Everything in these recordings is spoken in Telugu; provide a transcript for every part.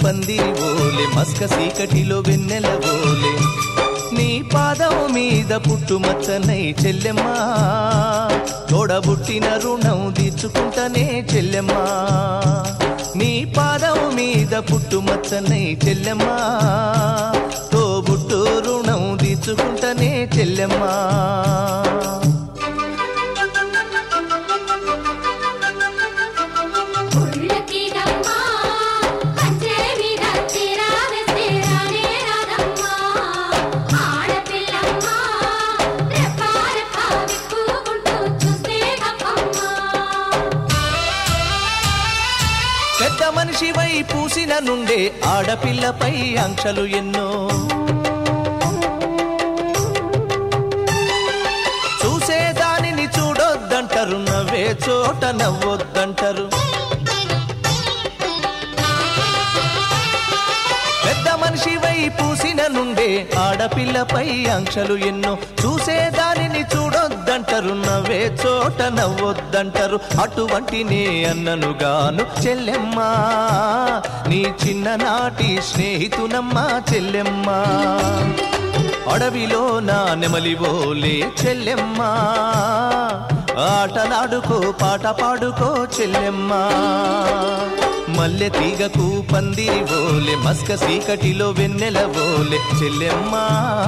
పందిరి ఓలే మస్క సీకటిలో వెన్నెల ఓలే నీ పాదం మీద పుట్టుమచ్చనై చెల్లెమ్మా తోడబుట్టిన రుణం తీర్చుకుంటనే చెల్లెమ్మా నీ పాదం మీద పుట్టుమచ్చనై చెల్లెమ్మా తోబుట్టు రుణం తీర్చుకుంటనే చెల్లెమ్మా ఉళ్ళకిగమ్మా కంచె మీద తీరా వెస్తేరానే రాదమ్మా ఆడపిల్లమ్మా రెప్పా రెప్పా విప్పుకుంటూ చూస్తే తప్పమ్మా పెద్ద మనిషివై పూసిన నుండే ఆడపిల్లపై ఆంక్షలు ఎన్నో చూసే దానిని చూడొద్దంటారు నవ్వే చోట నవ్వొద్దంటారు పెద్ద మనిషివై పూసిన నుండే ఆడపిల్లపై ఆంక్షలు ఎన్నో చూసే దానిని చూడొద్దంటారు నవ్వే చోట నవ్వొద్దంటారు అటువంటి నే అన్ననుగాను చెల్లెమ్మా నీ చిన్ననాటి స్నేహితునమ్మా చెల్లెమ్మా అడవిలో నా నెమలివోలే చెల్లెమ్మా ఆటలాడుకో పాట పాడుకో చెల్లెమ్మా మల్లె తీగకు పందిరి ఓలే మస్క సీకటిలో వెన్నెల ఓలే చెల్లెమ్మా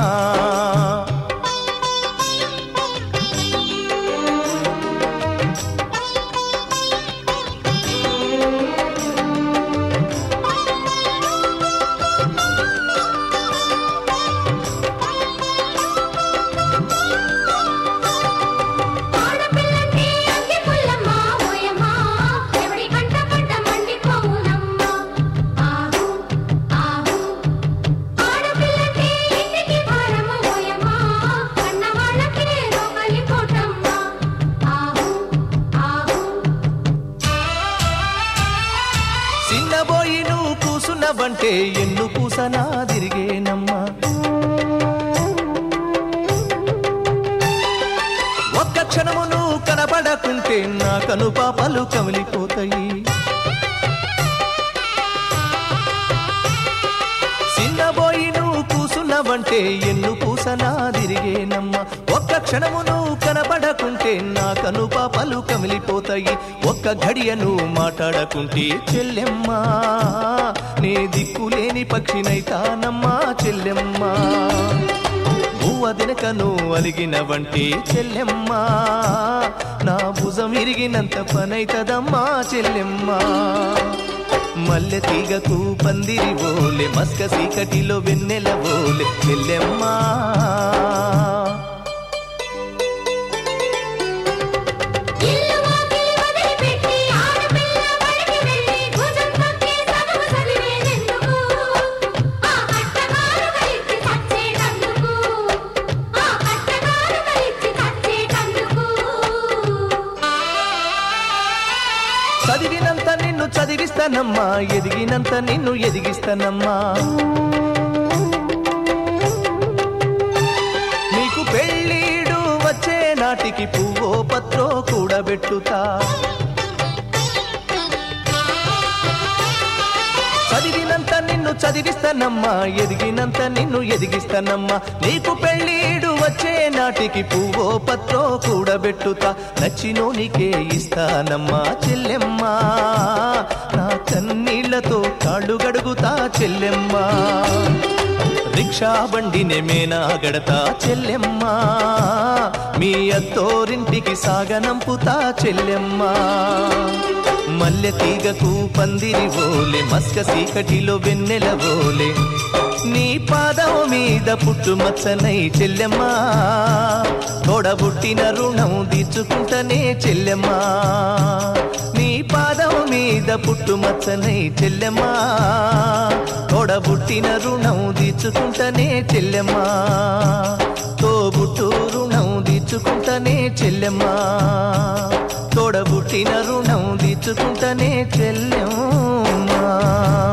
ఆడపిల్లంటే అంగి పుల్లమ్మా ఓయమ్మా ఎవడి కంట పడ్డ మండిపోవునమ్మా ఆహు ఆహు ఆడపిల్లంటే ఇంటికి భారము ఓయమ్మా కన్న వాళ్ళకి రోకలి పోటమ్మా ఆహు ఆహు చిన్నబోయి నువ్వు కూసున్నవంటే ఎన్ను పూసనా తిరిగేనమ్మా ఒక్క క్షణము నువ్వు కనబడకుంటే నా కను పాపలు కమిలిపోతాయి చిన్నబోయి నువ్వు కూసున్నవంటే ఎన్ను పూసనా తిరిగేనమ్మా ఒక్క క్షణము నువ్వు కనబడకుంటే నా కను పాపలు కమిలిపోతాయి ఒక్క గడియ నువ్వు మాట్లాడకుంటే చెల్లెమ్మా నే దిక్కులేని పక్షినైతానమ్మా చెల్లెమ్మా నువ్వు అదినకను అలిగినవంటే చెల్లెమ్మా నా భుజం ఇరిగినంత పనైతదమ్మా చెల్లెమ్మా మల్లె తీగకు పందిరి ఓలే మస్క సీకటిలో వెన్నెల ఓలే చెల్లెమ్మా ఇల్లు వాకిలి వదిలిపెట్టి ఆడపిల్ల బడికి వెళ్ళి భుజం తొక్కి చదువు చదివేదెందుకు ఆ కట్టగారు కలిసి చచ్చేటందుకు ఆ కట్టగారు కలిసి చచ్చేటందుకు చదివినంత నిన్ను చదివిస్తానమ్మా ఎదిగినంత నిన్ను ఎదిగిస్తానమ్మా నీకు పెళ్ళీడు వచ్చే నాటికి పువ్వో పత్రో కూడబెట్టుతా చదివినంత నిన్ను చదివిస్తానమ్మా ఎదిగినంత నిన్ను ఎదిగిస్తానమ్మా నీకు పెళ్ళీడు వచ్చే నాటికి పువ్వో పత్రో కూడబెట్టుతా నచ్చినోనికే ఇస్తానమ్మా చెల్లెమ్మా నా కన్నీళ్లతో కాళ్ళు గడుగుతా చెల్లెమ్మా రిక్షా బండినే మేనా గడతా చెల్లెమ్మా మీ అత్తోరింటికి సాగనంపుతా చెల్లెమ్మా మల్లె తీగకు పందిరి ఓలే మస్క సీకటిలో వెన్నెల ఓలే నీ పాదం మీద పుట్టుమచ్చనై చెల్లెమ్మా తోడబుట్టిన రుణం తీర్చుకుంటనే చెల్లెమ్మా నీ పాదం మీద పుట్టుమచ్చనై చెల్లెమ్మా తోడబుట్టిన రుణం తీర్చుకుంటనే చెల్లెమ్మా తోబుట్టు రుణం తీర్చుకుంటనే చెల్లెమ్మా తోడబుట్టిన రుణం తీర్చుకుంటనే చెల్లెమ్మా